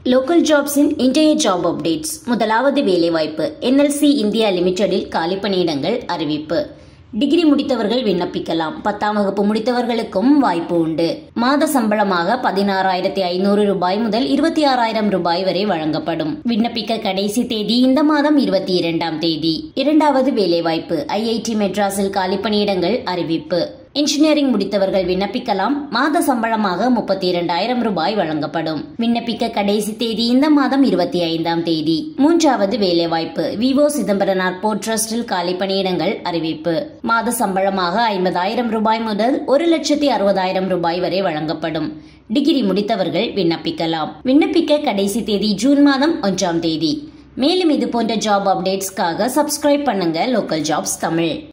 local ஜாப்ஸின் இன்றைய job updates முதலாவது வேலைவாய்ப்பு என்எல்சி இந்தியா லிமிடெடில் காலி பணியிடங்கள் அறிவிப்பு டிகிரி முடித்தவர்கள் விண்ணப்பிக்கலாம் பத்தாம் வகுப்பு முடித்தவர்களுக்கும் வாய்ப்பு உண்டு மாத சம்பளமாக பதினாறாயிரத்தி ஐநூறு ரூபாய் முதல் இருபத்தி ஆறாயிரம் ரூபாய் வரை வழங்கப்படும் விண்ணப்பிக்க கடைசி தேதி இந்த மாதம் இருபத்தி இரண்டாம் தேதி இரண்டாவது வேலைவாய்ப்பு ஐஐடி மெட்ராஸில் காலி பணியிடங்கள் அறிவிப்பு இன்ஜினியரிங் முடித்தவர்கள் விண்ணப்பிக்கலாம் மாத சம்பளமாக முப்பத்தி இரண்டாயிரம் ரூபாய் வழங்கப்படும் விண்ணப்பிக்க கடைசி தேதி இந்த மாதம் இருபத்தி ஐந்தாம் தேதி மூன்றாவது வேலைவாய்ப்பு விவோ சிதம்பரனார் போர்ட் ட்ரஸ்டில் காலி பணியிடங்கள் அறிவிப்பு மாத சம்பளமாக ஐம்பதாயிரம் ரூபாய் முதல் ஒரு லட்சத்தி அறுபதாயிரம் ரூபாய் வரை வழங்கப்படும் டிகிரி முடித்தவர்கள் விண்ணப்பிக்கலாம் விண்ணப்பிக்க கடைசி தேதி ஜூன் மாதம் ஒன்றாம் தேதி மேலும் இது போன்ற ஜாப் அப்டேட்ஸ்க்காக சப்ஸ்கிரைப் பண்ணுங்க லோக்கல் ஜாப்ஸ் தமிழ்